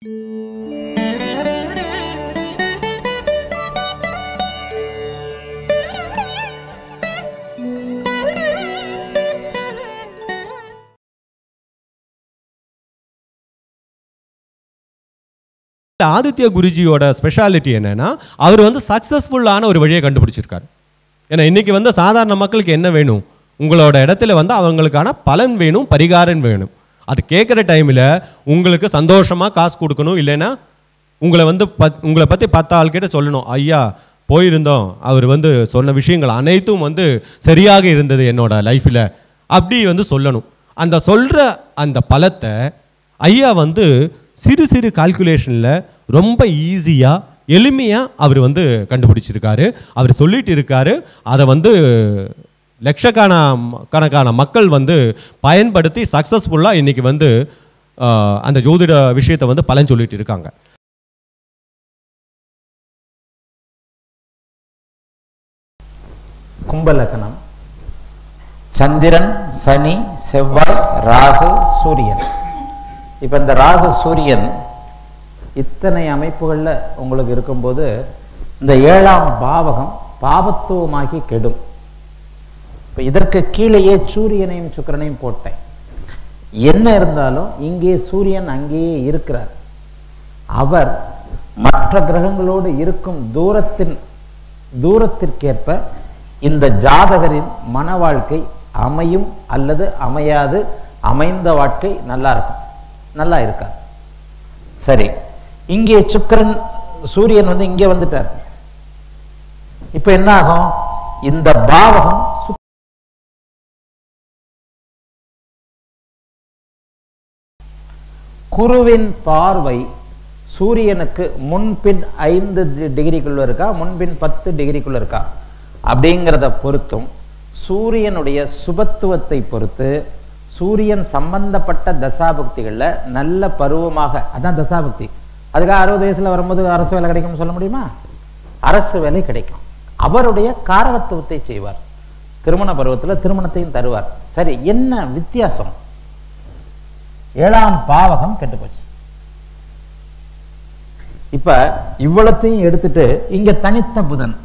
Aditya குருஜியோட speciality என்னன்னா அவர் வந்து சக்ஸஸ்ஃபுல்லான ஒரு வழியை கண்டுபிடிச்சிருக்காரு ஏன்னா இன்னைக்கு வந்து சாதாரண மக்களுக்கு என்ன வேணும் உங்களோட இடத்துல வந்து அவங்களுக்கான பலன் வேணும் பரிகாரம் வேணும் அது கேட்குற டைமில் உங்களுக்கு சந்தோஷமாக காசு கொடுக்கணும் இல்லைன்னா உங்களை வந்து பத் உங்களை பற்றி பத்து ஆள்கிட்ட சொல்லணும் ஐயா போயிருந்தோம் அவர் வந்து சொன்ன விஷயங்கள் அனைத்தும் வந்து சரியாக இருந்தது என்னோட லைஃப்பில் அப்படி வந்து சொல்லணும் அந்த சொல்கிற அந்த பலத்தை ஐயா வந்து சிறு சிறு கால்குலேஷனில் ரொம்ப ஈஸியாக எளிமையாக அவர் வந்து கண்டுபிடிச்சிருக்காரு அவர் சொல்லிட்டு இருக்காரு அதை வந்து லட்சக்கண கணக்கான மக்கள் வந்து பயன்படுத்தி சக்ஸஸ்ஃபுல்லாக இன்னைக்கு வந்து ஆஹ், அந்த ஜோதிட விஷயத்தை வந்து பலன் சொல்லிட்டு இருக்காங்க கும்பலக்கணம் சந்திரன் சனி செவ்வாய் ராகு சூரியன் இப்போ இந்த ராகு சூரியன் இத்தனை அமைப்புகளில் உங்களுக்கு இருக்கும்போது இந்த ஏழாம் பாவகம் பாபத்துவமாகி கெடும் இப்போ இதற்கு கீழேயே சூரியனையும் சுக்கிரனையும் போட்டேன் என்ன இருந்தாலும் இங்கே சூரியன் அங்கேயே இருக்கிறார் அவர் மற்ற கிரகங்களோடு இருக்கும் தூரத்தின் தூரத்திற்கேற்ப இந்த ஜாதகரின் மன வாழ்க்கை அமையும் அல்லது அமையாது அமைந்த வாழ்க்கை நல்லா இருக்கும் நல்லா இருக்காது சரி இங்கே சுக்கிரன் சூரியன் வந்து இங்கே வந்துட்டார் இப்ப என்ன ஆகும் இந்த பாவகம் சுக்- குருவின் பார்வை சூரியனுக்கு முன்பின் ஐந்து டி- டிகிரிக்குள்ள இருக்கா முன்பின் பத்து டிகிரிக்குள்ள இருக்கா அப்படிங்கிறத பொறுத்தும் சூரியனுடைய சுபத்துவத்தை பொறுத்து சூரியன் சம்பந்தப்பட்ட தசாபக்திகளில் நல்ல பருவமாக அதான் தசாபக்தி அதுக்காக அறுபது வயசுல வரும்போது அரசு வேலை கிடைக்கும்னு சொல்ல முடியுமா அரசு வேலை கிடைக்கும் அவருடைய காரகத்துவத்தை செய்வார் திருமண பருவத்தில் திருமணத்தையும் தருவார் சரி என்ன வித்தியாசம் ஏழாம் பாவகம் கெட்டு போச்சு இப்ப இவ்வளத்தையும் எடுத்துட்டு இங்க தனித்த புதன்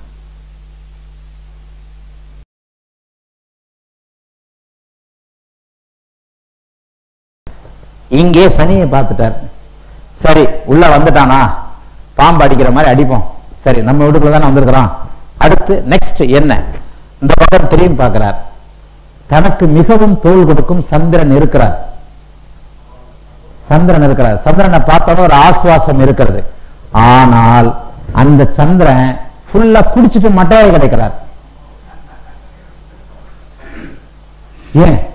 இங்கே சனியை பார்த்துட்டார் சரி உள்ள வந்துட்டானா பாம்பு அடிக்கிற மாதிரி அடிப்போம் சரி நம்ம வீட்டுக்குள்ள தானே வந்திருக்கிறோம் அடுத்து நெக்ஸ்ட் என்ன இந்த பக்கம் திரும்பி பார்க்கிறார் தனக்கு மிகவும் தோல் கொடுக்கும் சந்திரன் இருக்கிறார் சந்திரன் இருக்கிறார் சந்திரனை பார்த்தோன்னா ஒரு ஆசுவாசம் இருக்கிறது ஆனால் அந்த சந்திரன் ஃபுல்லா குடிச்சிட்டு மட்டையாக கிடைக்கிறார் ஏன்